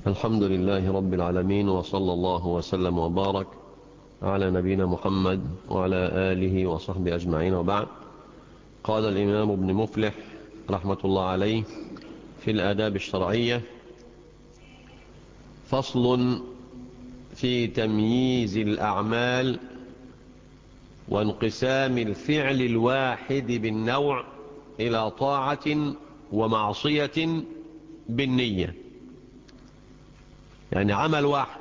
الحمد لله رب العالمين وصلى الله وسلم وبارك على نبينا محمد وعلى آله وصحبه أجمعين وبعد قال الإمام ابن مفلح رحمة الله عليه في الآداب الشرعية فصل في تمييز الأعمال وانقسام الفعل الواحد بالنوع إلى طاعة ومعصية بالنية يعني عمل واحد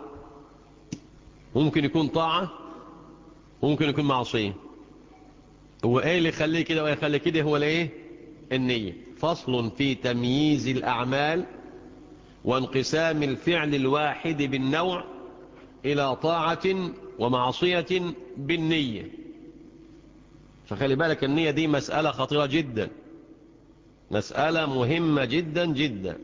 ممكن يكون طاعة وممكن يكون معصية هو ايه اللي يخليه كده ويخلي كده هو الايه النية فصل في تمييز الأعمال وانقسام الفعل الواحد بالنوع إلى طاعة ومعصية بالنية فخلي بالك النية دي مسألة خطيرة جدا مسألة مهمة جدا جدا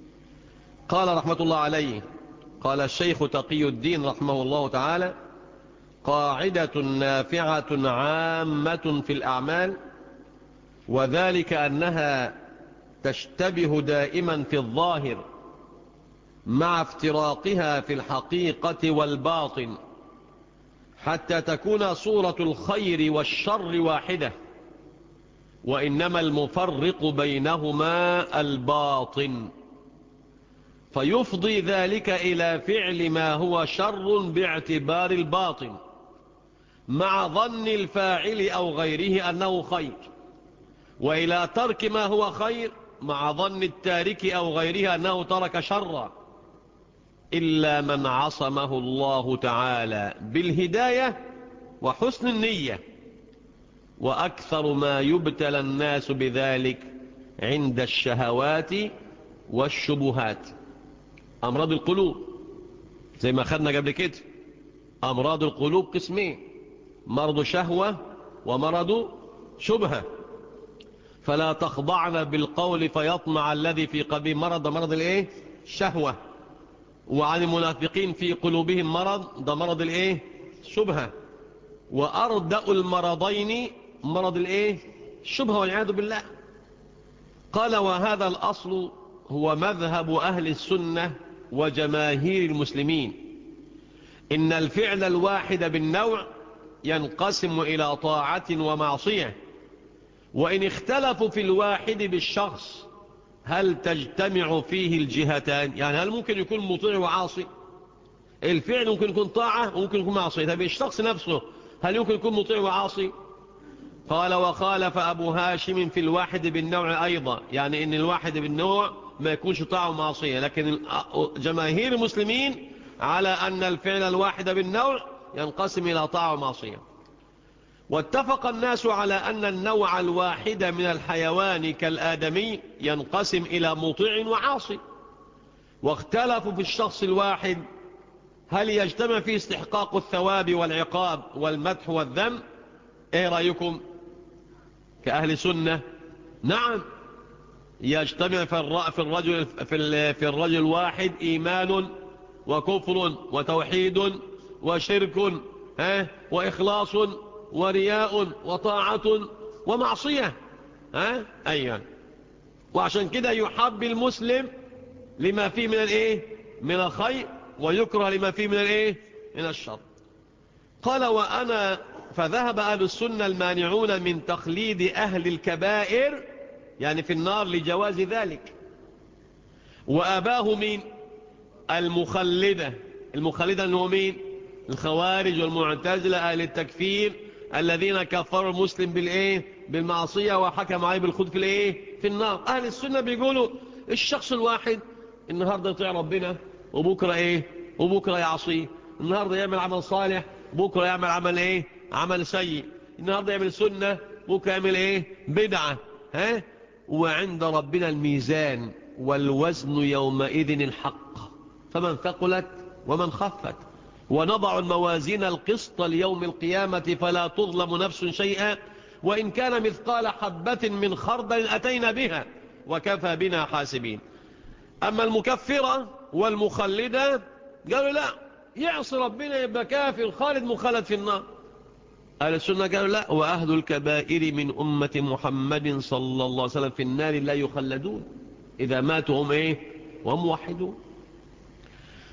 قال رحمة الله عليه قال الشيخ تقي الدين رحمه الله تعالى قاعدة نافعة عامة في الأعمال وذلك أنها تشتبه دائما في الظاهر مع افتراقها في الحقيقة والباطن حتى تكون صورة الخير والشر واحدة وإنما المفرق بينهما الباطن فيفضي ذلك إلى فعل ما هو شر باعتبار الباطن مع ظن الفاعل أو غيره أنه خير وإلى ترك ما هو خير مع ظن التارك أو غيره أنه ترك شرا إلا من عصمه الله تعالى بالهداية وحسن النية وأكثر ما يبتلى الناس بذلك عند الشهوات والشبهات أمراض القلوب زي ما خدنا قبل كده أمراض القلوب قسمين مرض شهوة ومرض شبهة فلا تخضعن بالقول فيطمع الذي في قلبه مرض مرض الايه شهوة وعن المنافقين في قلوبهم مرض ده مرض الايه شبهة وأردأ المرضين مرض الايه الشبهة والعياذ بالله قال وهذا الأصل هو مذهب أهل السنة وجماهير المسلمين إن الفعل الواحد بالنوع ينقسم إلى طاعة ومعصية وإن اختلفوا في الواحد بالشخص هل تجتمع فيه الجهتان يعني هل ممكن يكون مطيع وعاصي الفعل ممكن يكون طاعة وممكن يكون معصية طب الشخص نفسه هل يمكن يكون مطيع وعاصي قال وخالف أبو هاشم في الواحد بالنوع أيضا يعني إن الواحد بالنوع ما يكونش طاعة ومعصية لكن جماهير المسلمين على أن الفعل الواحد بالنوع ينقسم إلى طاعة ومعصية واتفق الناس على أن النوع الواحد من الحيوان كالآدمي ينقسم إلى مطيع وعاصي واختلفوا في الشخص الواحد هل يجتمع فيه استحقاق الثواب والعقاب والمدح والذم ايه رأيكم كأهل سنة نعم يجتمع في الرجل في الرجل الواحد إيمان وكفر وتوحيد وشرك ها وإخلاص ورياء وطاعة ومعصية ها أيها وعشان كده يحب المسلم لما فيه من الايه من الخير ويكره لما فيه من الايه من الشر قال وأنا فذهب أهل السنة المانعون من تخليد أهل الكبائر يعني في النار لجواز ذلك وأباه مين المخلدة المخلدة أنه مين الخوارج والمعتزلة أهل التكفير الذين كفروا المسلم بالإيه بالمعصية وحكم عليه بالخد في الإيه في النار أهل السنة بيقولوا الشخص الواحد النهاردة يطيع ربنا وبكرة إيه وبكرة يعصيه النهاردة يعمل عمل صالح بكرة يعمل عمل إيه عمل سيء النهاردة يعمل سنة بكرة يعمل إيه بدعة ها وعند ربنا الميزان والوزن يومئذ الحق فمن ثقلت ومن خفت ونضع الموازين القسط ليوم القيامة فلا تظلم نفس شيئا وإن كان مثقال حبة من خردل أتينا بها وكفى بنا حاسبين أما المكفرة والمخلدة قالوا لا يعصي ربنا يبقى كافر خالد مخلد في النار أهل السنة قالوا لا وأهل الكبائر من أمة محمد صلى الله عليه وسلم في النار لا يخلدون إذا ماتوا هم إيه وهم موحدون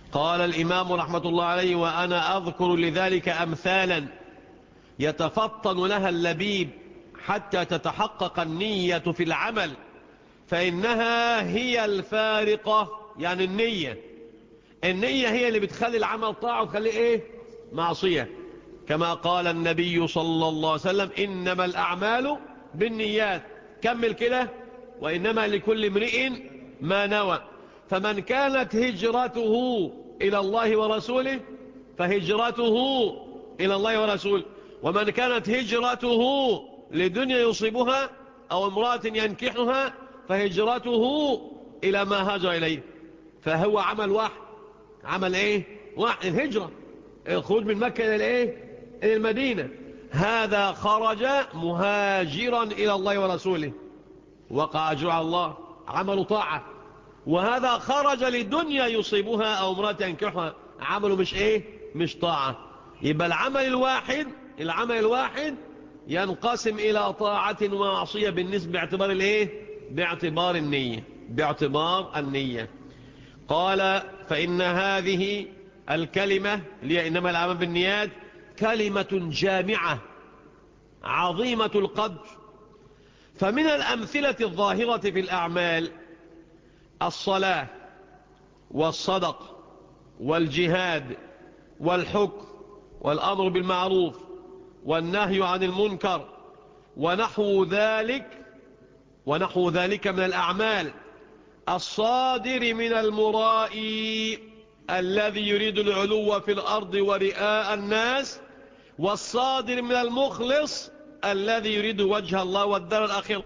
قال الإمام رحمة الله عليه وأنا أذكر لذلك أمثالا يتفطن لها اللبيب حتى تتحقق النية في العمل فإنها هي الفارقة يعني النية النية هي اللي بتخلي العمل طاعة وتخلي إيه معصية كما قال النبي صلى الله عليه وسلم إنما الأعمال بالنيات كمل كده وإنما لكل امرئ ما نوى فمن كانت هجرته إلى الله ورسوله فهجرته إلى الله ورسوله ومن كانت هجرته لدنيا يصيبها أو امرأة ينكحها فهجرته إلى ما هاجر إليه فهو عمل واحد عمل إيه واحد الهجرة الخروج من مكة إلى الإيه إلى المدينة هذا خرج مهاجرا إلى الله ورسوله وقع أجر على الله عمل طاعة وهذا خرج لدنيا يصيبها أو امرأة ينكحها عمله مش إيه مش طاعة يبقى العمل الواحد العمل الواحد ينقسم إلى طاعة ومعصية بالنسبة باعتبار الإيه باعتبار النية باعتبار النية قال فإن هذه الكلمة اللي إنما العمل بالنيات كلمة جامعة عظيمة القدر فمن الأمثلة الظاهرة في الأعمال الصلاة والصدق والجهاد والحكم والأمر بالمعروف والنهي عن المنكر ونحو ذلك ونحو ذلك من الأعمال الصادر من المرائي الذي يريد العلو في الأرض ورئاء الناس والصادر من المخلص الذي يريد وجه الله والدار الأخير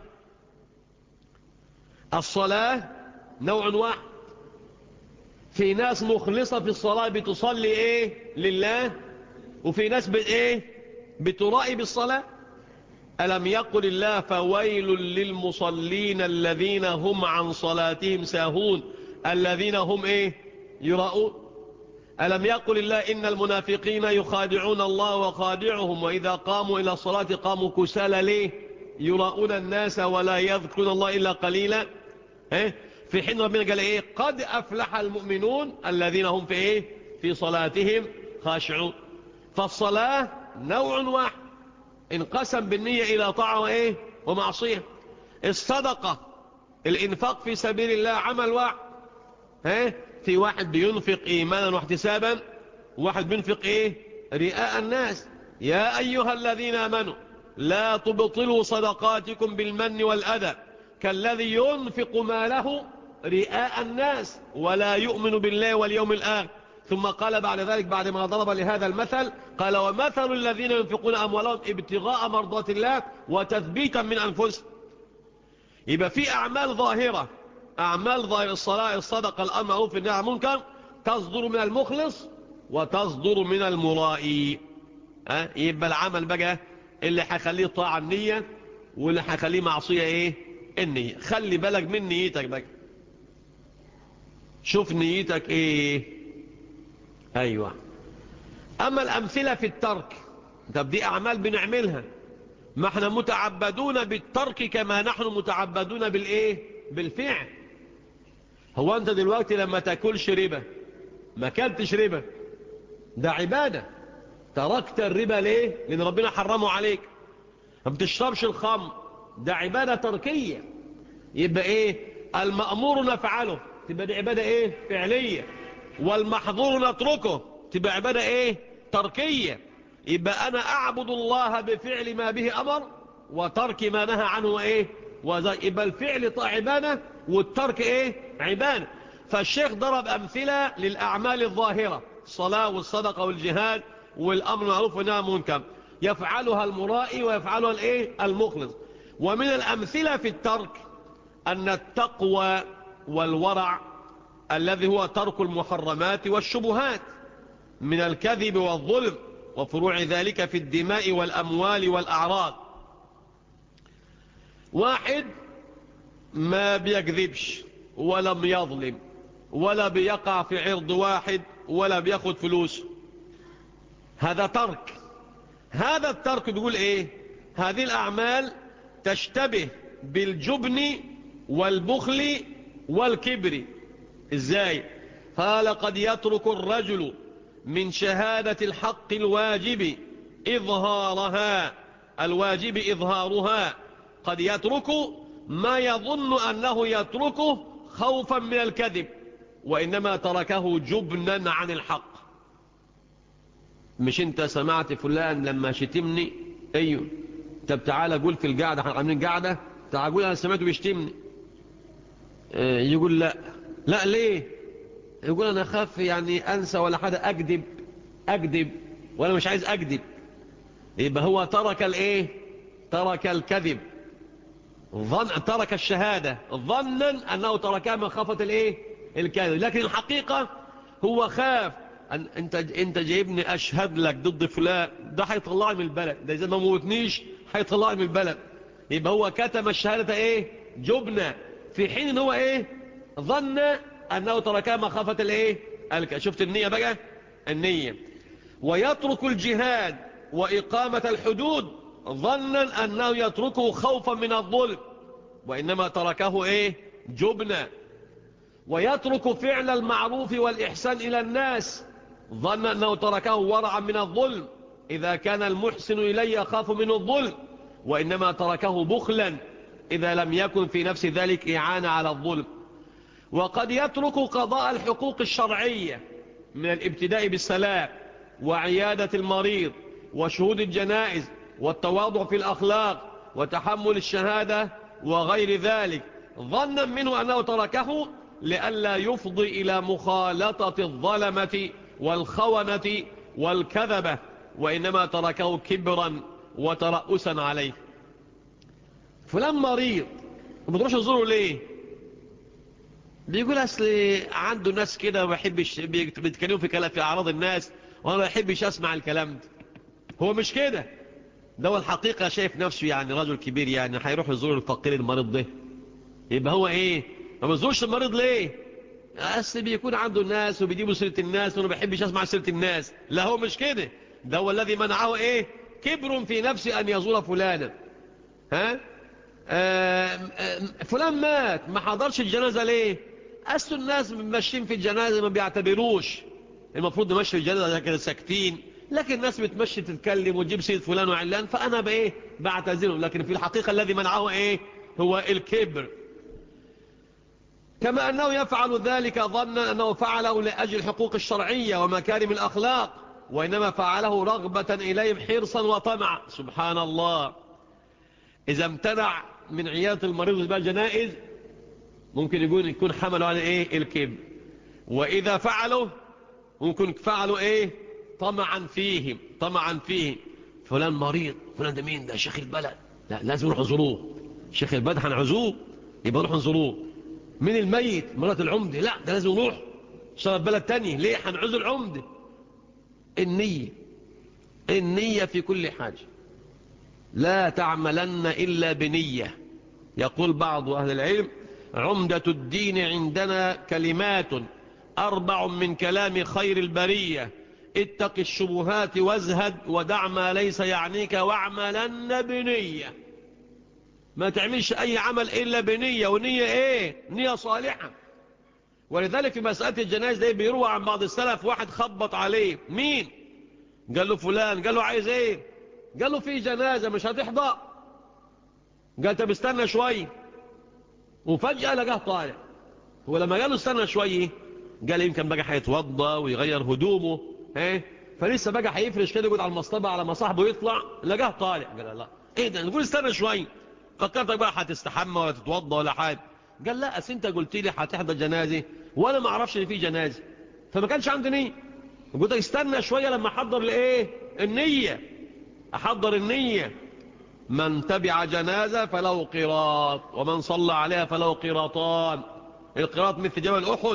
الصلاة نوع واحد في ناس مخلصة في الصلاة بتصلي ايه لله وفي ناس بايه بترائي بالصلاة ألم يقل الله فويل للمصلين الذين هم عن صلاتهم ساهون الذين هم ايه يراؤون ألم يقل الله إن المنافقين يخادعون الله وخادعهم وإذا قاموا إلى الصلاة قاموا كسالى ليه يراؤون الناس ولا يذكرون الله إلا قليلا إيه؟ في حين ربنا قال إيه قد أفلح المؤمنون الذين هم في إيه في صلاتهم خاشعون فالصلاة نوع واحد انقسم بالنية إلى طاعة وإيه ومعصية الصدقة الإنفاق في سبيل الله عمل واحد ها في واحد بينفق إيمانا واحتسابا وواحد بينفق إيه رئاء الناس يا أيها الذين آمنوا لا تبطلوا صدقاتكم بالمن والأذى كالذي ينفق ماله رئاء الناس ولا يؤمن بالله واليوم الآخر ثم قال بعد ذلك بعد ما ضرب لهذا المثل قال ومثل الذين ينفقون أموالهم ابتغاء مرضات الله وتثبيتا من أنفسهم يبقى في أعمال ظاهرة أعمال ظاهر الصلاة الصدقة الأمر معروف النهي عن المنكر تصدر من المخلص وتصدر من المرائي أه؟ يبقى العمل بقى اللي هيخليه طاعة النية واللي هيخليه معصية ايه النية خلي بالك من نيتك بقى شوف نيتك ايه ايوه اما الامثلة في الترك طب دي اعمال بنعملها ما احنا متعبدون بالترك كما نحن متعبدون بالايه بالفعل هو انت دلوقتي لما تاكلش ربا ما كلتش ربا ده عبادة تركت الربا ليه لان ربنا حرمه عليك ما بتشربش الخمر ده عبادة تركية يبقى ايه المأمور نفعله تبقى دي عبادة ايه فعلية والمحظور نتركه تبقى عبادة ايه تركية يبقى انا اعبد الله بفعل ما به امر وترك ما نهى عنه ايه يبقى الفعل عبادة والترك ايه عبادة فالشيخ ضرب امثلة للاعمال الظاهرة الصلاة والصدقة والجهاد والامر معروف والنهي منكر يفعلها المرائي ويفعلها الايه المخلص ومن الامثلة في الترك ان التقوى والورع الذي هو ترك المحرمات والشبهات من الكذب والظلم وفروع ذلك في الدماء والأموال والأعراض واحد ما بيكذبش ولم يظلم ولا بيقع في عرض واحد ولا بياخد فلوس هذا ترك هذا الترك بيقول ايه هذه الأعمال تشتبه بالجبن والبخل والكبر ازاي قال قد يترك الرجل من شهادة الحق الواجب إظهارها الواجب إظهارها قد يترك ما يظن أنه يتركه خوفا من الكذب وإنما تركه جبنا عن الحق مش انت سمعت فلان لما شتمني ايوه طب تعالى قول في القعدة احنا عاملين قعدة تعالى قول انا سمعته بيشتمني اه يقول لا لا ليه يقول انا اخاف يعني انسى ولا حدا اكذب اكذب وانا مش عايز اكذب يبقى هو ترك الايه ترك الكذب ظن ترك الشهادة ظنا انه تركها من خافة الايه الكذب لكن الحقيقة هو خاف أن انت انت جايبني اشهد لك ضد فلان ده هيطلعني من البلد ده اذا ما موتنيش هيطلعني من البلد يبقى هو كتم الشهادة ايه جبنة في حين ان هو ايه ظن انه تركها مخافة الايه شفت النية بقى النية ويترك الجهاد واقامة الحدود ظنا انه يتركه خوفا من الظلم وانما تركه ايه جبنة ويترك فعل المعروف والإحسان إلى الناس ظن أنه تركه ورعا من الظلم إذا كان المحسن إليه يخاف من الظلم وإنما تركه بخلا إذا لم يكن في نفس ذلك إعانة على الظلم وقد يترك قضاء الحقوق الشرعية من الابتداء بالسلام وعيادة المريض وشهود الجنائز والتواضع في الأخلاق وتحمل الشهادة وغير ذلك ظنا منه أنه تركه لئلا يفضي إلى مخالطة الظلمة والخونة والكذبة وإنما تركه كبرا وترأسا عليه فلان مريض وبتروح يزوره ليه بيقول أصل عنده ناس كده وبيحبش بيتكلموا في كلام في أعراض الناس وأنا ما بحبش أسمع الكلام ده هو مش كده ده هو الحقيقة شايف نفسه يعني رجل كبير يعني هيروح يزور الفقير المريض ده يبقى هو ايه ما بزورش المريض ليه اصل بيكون عنده الناس وبيجيبوا سيره الناس وانا ما بحبش اسمع سيره الناس لا هو مش كده ده هو الذي منعه ايه كبر في نفسه ان يزور فلانا ها آآ آآ فلان مات ما حضرش الجنازه ليه اصل الناس ماشيين في الجنازه ما بيعتبروش المفروض نمشي الجنازه كده ساكتين لكن الناس بتمشي تتكلم وتجيب سيره فلان وعلان فانا بايه بعتذرهم لكن في الحقيقه الذي منعه ايه هو الكبر كما أنه يفعل ذلك ظنا أنه فعله لأجل الحقوق الشرعية ومكارم الأخلاق وإنما فعله رغبة إليهم حرصا وطمعا سبحان الله إذا امتنع من عيادة المريض وزبال الجنائز ممكن يكون يكون حملوا على إيه الكبر وإذا فعلوا ممكن فعلوا إيه طمعا فيهم طمعا فيهم فلان مريض فلان ده مين ده شيخ البلد لا لازم نروح نزوروه شيخ البلد هنعزوه يبقى نروح نزوروه من الميت مرات العمدة لا ده لازم نروح شرب بلد تاني ليه هنعوز العمدة النية النية في كل حاجة لا تعملن إلا بنية يقول بعض أهل العلم عمدة الدين عندنا كلمات أربع من كلام خير البرية اتق الشبهات وازهد ودع ما ليس يعنيك واعملن بنيه ما تعملش أي عمل إلا بنية ونية إيه نية صالحة ولذلك في مسألة الجنائز دي بيروى عن بعض السلف واحد خبط عليه مين قال له فلان قال له عايز إيه قال له في جنازة مش هتحضر قال طب استنى شوي وفجأة لقاه طالع ولما قال له استنى شوي قال يمكن بقى هيتوضى ويغير هدومه ايه فلسه بقى هيفرش كده يقعد على المصطبة على ما صاحبه يطلع لقاه طالع قال لا ايه ده نقول استنى شوي فكرتك بقى هتستحمى ولا تتوضى ولا حاجه قال لا أس انت قلت لي هتحضر جنازه وانا ما اعرفش ان في جنازه فما كانش عندي نيه قلت استنى شويه لما احضر لايه النيه احضر النيه من تبع جنازه فله قراط ومن صلى عليها فله قراطان القراط مثل جبل احد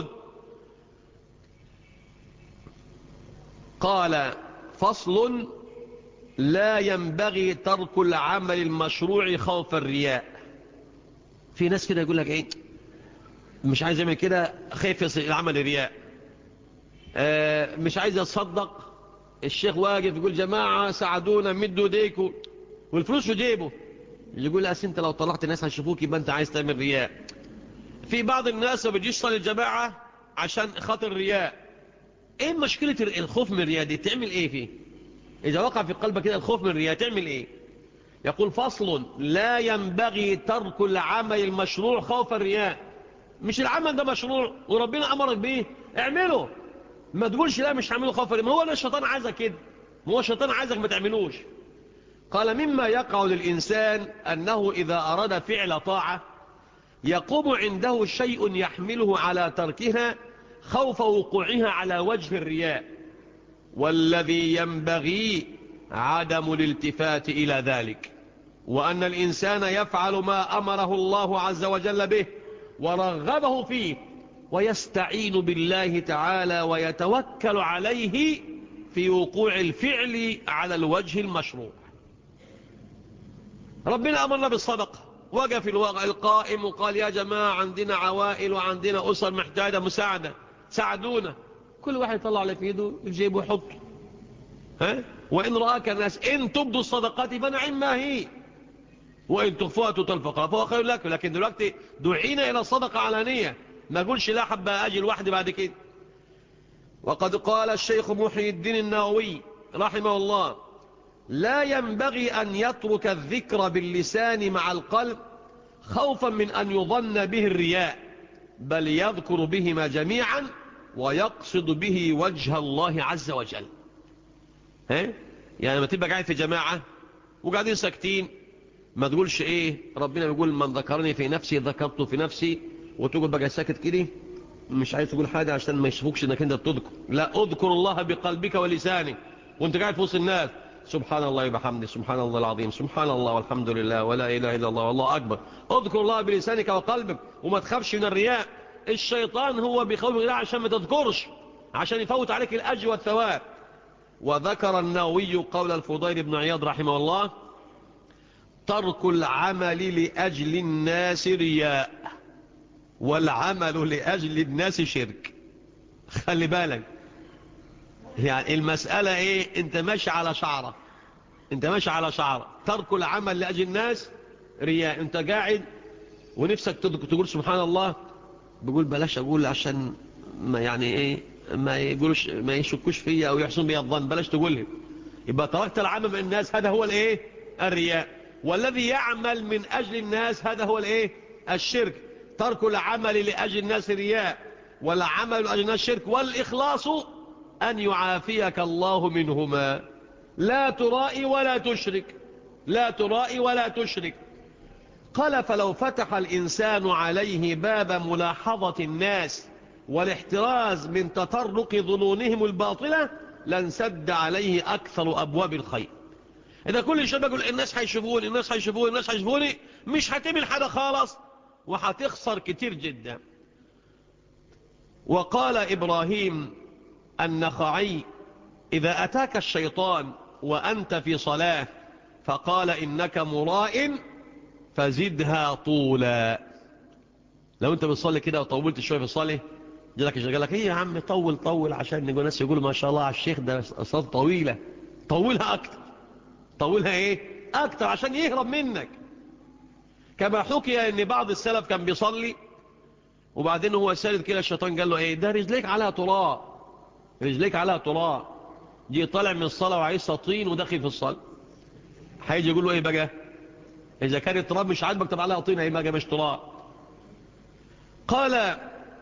قال فصل لا ينبغي ترك العمل المشروع خوف الرياء في ناس كده يقول لك ايه مش عايز يعمل كده خايف العمل الرياء آه مش عايز يتصدق الشيخ واقف يقول جماعة ساعدونا مدوا ديكوا والفلوس في جيبه يقول لا انت لو طلعت الناس هيشوفوك يبقى انت عايز تعمل رياء في بعض الناس ما بيجيش صلي الجماعة عشان خاطر الرياء ايه مشكلة الخوف من الرياء دي تعمل ايه فيه اذا وقع في قلبك كده الخوف من الرياء تعمل ايه يقول فصل لا ينبغي ترك العمل المشروع خوف الرياء مش العمل ده مشروع وربنا امرك بيه اعمله ما تقولش لا مش هعمله خوف الرياء ما هو ده الشيطان عايزك كده ما هو الشيطان عايزك ما تعملوش قال مما يقع للإنسان أنه إذا أراد فعل طاعة يقوم عنده شيء يحمله على تركها خوف وقوعها على وجه الرياء والذي ينبغي عدم الالتفات إلى ذلك وأن الإنسان يفعل ما أمره الله عز وجل به ورغبه فيه ويستعين بالله تعالى ويتوكل عليه في وقوع الفعل على الوجه المشروع ربنا أمرنا بالصدقة وقف القائم وقال يا جماعة عندنا عوائل وعندنا أسر محتاجة مساعدة ساعدونا كل واحد يطلع على في ايده الجيب ويحط ها وإن رآك الناس إن تبدوا الصدقات فنعم ما هي وإن تخفوها تتلفقها فهو خير لك لكن دلوقتي دعينا إلى الصدقة علانية ما قولش لا حبة أجي لوحدي بعد كده وقد قال الشيخ محي الدين النووي رحمه الله لا ينبغي أن يترك الذكر باللسان مع القلب خوفا من أن يظن به الرياء بل يذكر بهما جميعا ويقصد به وجه الله عز وجل ها؟ يعني ما تبقى قاعد في جماعة وقاعدين ساكتين ما تقولش ايه ربنا بيقول من ذكرني في نفسي ذكرته في نفسي وتقول بقى ساكت كده مش عايز تقول حاجة عشان ما يشوفوكش انك انت بتذكر لا اذكر الله بقلبك ولسانك وانت قاعد في وسط الناس سبحان الله وبحمده سبحان الله العظيم سبحان الله والحمد لله ولا إله إلا الله والله أكبر اذكر الله بلسانك وقلبك وما تخافش من الرياء الشيطان هو بخوف الله عشان ما تذكرش عشان يفوت عليك الأجر والثواب وذكر النووي قول الفضيل بن عياض رحمه الله ترك العمل لأجل الناس رياء والعمل لأجل الناس شرك خلي بالك يعني المسألة ايه انت ماشي على شعرة انت ماشي على شعرة ترك العمل لأجل الناس رياء انت قاعد ونفسك تقول سبحان الله بقول بلاش اقول عشان ما يعني ايه ما يقولوش ما يشكوش فيا او يحسن بي الظن بلاش تقولهم يبقى تركت العمل من الناس هذا هو الايه الرياء والذي يعمل من اجل الناس هذا هو الايه الشرك ترك العمل لاجل الناس رياء والعمل لاجل الناس شرك والاخلاص أن يعافيك الله منهما لا ترائي ولا تشرك لا ترائي ولا تشرك قال فلو فتح الإنسان عليه باب ملاحظة الناس والاحتراز من تطرق ظنونهم الباطلة لانسد عليه أكثر أبواب الخير إذا كل شيء بقول الناس هيشوفوني الناس هيشوفوني الناس هيشوفوني مش هتعمل حاجة خالص وهتخسر كتير جدا وقال إبراهيم النخعي إذا أتاك الشيطان وأنت في صلاة فقال إنك مراء فزدها طولا لو أنت بتصلي كده وطولت شوية في الصلاة جالك قال لك إيه يا عم طول طول عشان نقول الناس يقولوا ما شاء الله على الشيخ ده صلاة طويلة طولها أكتر طولها إيه أكتر عشان يهرب منك كما حكي أن بعض السلف كان بيصلي وبعدين هو سالد كده الشيطان قال له إيه ده رجليك عليها تراب رجليك عليها تراب جي طالع من الصلاة وعايز طين وداخل في الصلاة هيجي يقول له ايه بقى اذا كان التراب مش عاجبك طب عليها طين ايه بقى مش تراب قال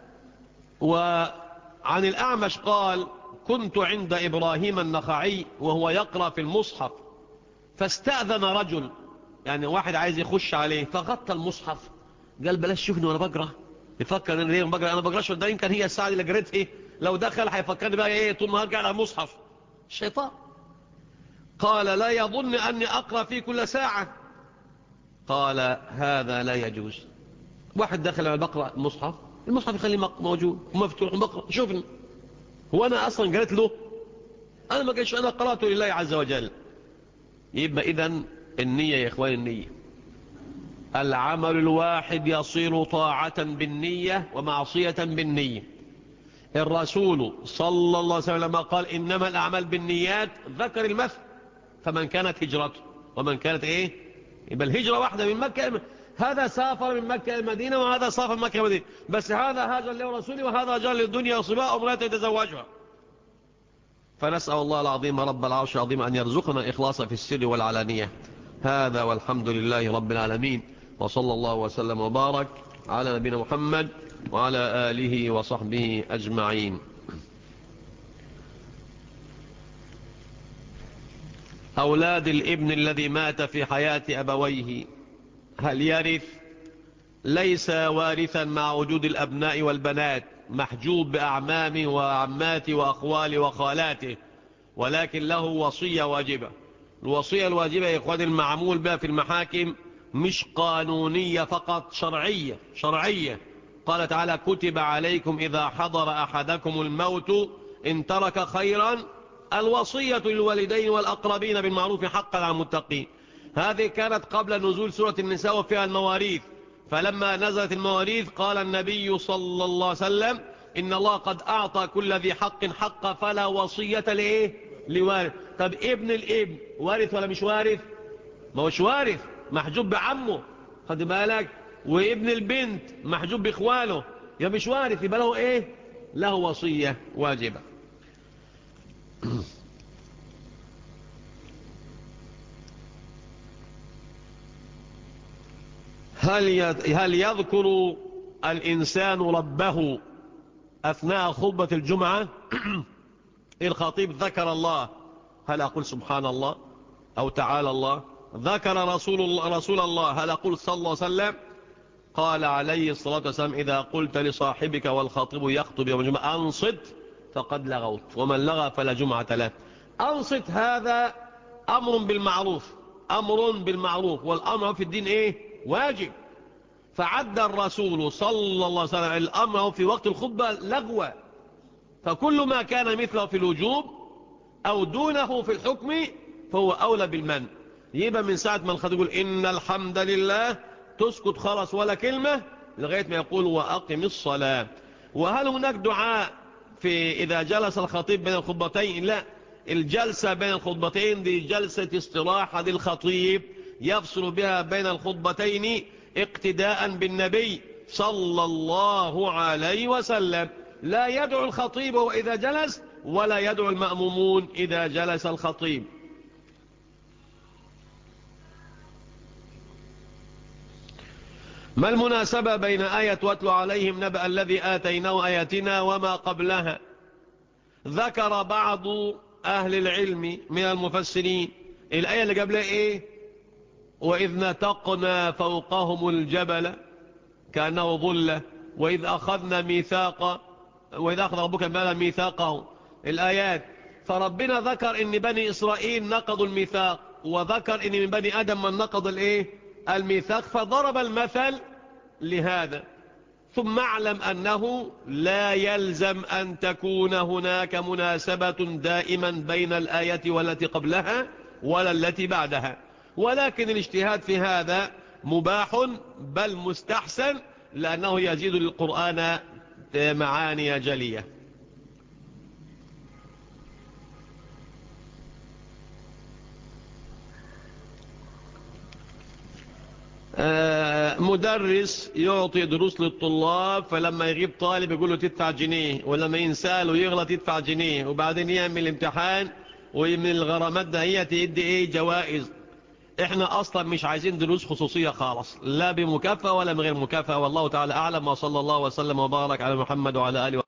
وعن الأعمش قال كنت عند إبراهيم النخعي وهو يقرأ في المصحف فاستأذن رجل يعني واحد عايز يخش عليه فغطى المصحف قال بلاش شوفني وانا بقرأ يفكر ان ليه بقرأ انا بقراش ده يمكن هي الساعة اللي قريت ايه لو دخل هيفكرني بقى ايه طول النهار قاعد على المصحف الشيطان قال لا يظن اني اقرا فيه كل ساعه قال هذا لا يجوز واحد دخل على بقرا المصحف المصحف يخليه موجود ومفتوح بقرا شوفني هو انا اصلا قلت له انا ما قلتش انا قراته لله عز وجل يبقى اذا النيه يا اخواني النيه العمل الواحد يصير طاعه بالنيه ومعصيه بالنيه الرسول صلى الله عليه وسلم قال إنما الأعمال بالنيات ذكر المثل فمن كانت هجرته ومن كانت إيه يبقى الهجرة واحدة من مكة هذا سافر من مكة إلى المدينة وهذا سافر من مكة إلى المدينة بس هذا هاجر له رسولي وهذا هاجر للدنيا وصباء ومرات يتزوجها فنسأل الله العظيم رب العرش العظيم أن يرزقنا الإخلاص في السر والعلانية هذا والحمد لله رب العالمين وصلى الله وسلم وبارك على نبينا محمد وعلى آله وصحبه أجمعين أولاد الابن الذي مات في حياة أبويه هل يرث ليس وارثا مع وجود الأبناء والبنات محجوب بأعمامه وعماته وأخواله وخالاته ولكن له وصية واجبة الوصية الواجبة يا إخواني المعمول بها في المحاكم مش قانونية فقط شرعية شرعية قال تعالى كتب عليكم إذا حضر أحدكم الموت إن ترك خيرا الوصية للوالدين والأقربين بالمعروف حقا على المتقين هذه كانت قبل نزول سورة النساء وفيها المواريث فلما نزلت المواريث قال النبي صلى الله عليه وسلم إن الله قد أعطى كل ذي حق حق فلا وصية لإيه لوارث طب ابن الابن وارث ولا مش وارث ما هوش وارث محجوب بعمه خد بالك وابن البنت محجوب بإخوانه يا مش وارث يبقى له إيه له وصية واجبة هل هل يذكر الإنسان ربه أثناء خطبة الجمعة الخطيب ذكر الله هل أقول سبحان الله أو تعالى الله ذكر رسول الله, رسول الله هل أقول صلى الله عليه وسلم قال عليه الصلاة والسلام إذا قلت لصاحبك والخطيب يخطب يوم الجمعة أنصت فقد لغوت ومن لغى فلا جمعة له أنصت هذا أمر بالمعروف أمر بالمعروف والأمر في الدين إيه واجب فعد الرسول صلى الله عليه وسلم الأمر في وقت الخطبة لغوة فكل ما كان مثله في الوجوب أو دونه في الحكم فهو أولى بالمن يبقى من ساعة ما الخطيب يقول إن الحمد لله تسكت خلاص ولا كلمة لغاية ما يقول وأقم الصلاة وهل هناك دعاء في إذا جلس الخطيب بين الخطبتين لا الجلسة بين الخطبتين دي جلسة استراحة للخطيب يفصل بها بين الخطبتين اقتداء بالنبي صلى الله عليه وسلم لا يدعو الخطيب وإذا جلس ولا يدعو المأمومون إذا جلس الخطيب ما المناسبة بين آية واتل عليهم نبأ الذي آتيناه آياتنا وما قبلها ذكر بعض أهل العلم من المفسرين الآية اللي قبلها إيه وإذ نتقنا فوقهم الجبل كأنه ظلة وإذ أخذنا ميثاق وإذ أخذ ربك المال ميثاقه الآيات فربنا ذكر إن بني إسرائيل نقضوا الميثاق وذكر إن من بني آدم من نقض الإيه الميثاق فضرب المثل لهذا ثم اعلم أنه لا يلزم أن تكون هناك مناسبة دائما بين الآية والتي قبلها ولا التي بعدها ولكن الاجتهاد في هذا مباح بل مستحسن لأنه يزيد للقرآن معاني جلية مدرس يعطي دروس للطلاب فلما يغيب طالب يقول له تدفع جنيه ولما ينساله يغلط يدفع جنيه وبعدين يعمل امتحان ومن الغرامات ده هي تدي ايه جوائز احنا اصلا مش عايزين دروس خصوصية خالص لا بمكافأة ولا من غير مكافأة والله تعالى اعلم وصلى الله وسلم وبارك على محمد وعلى آله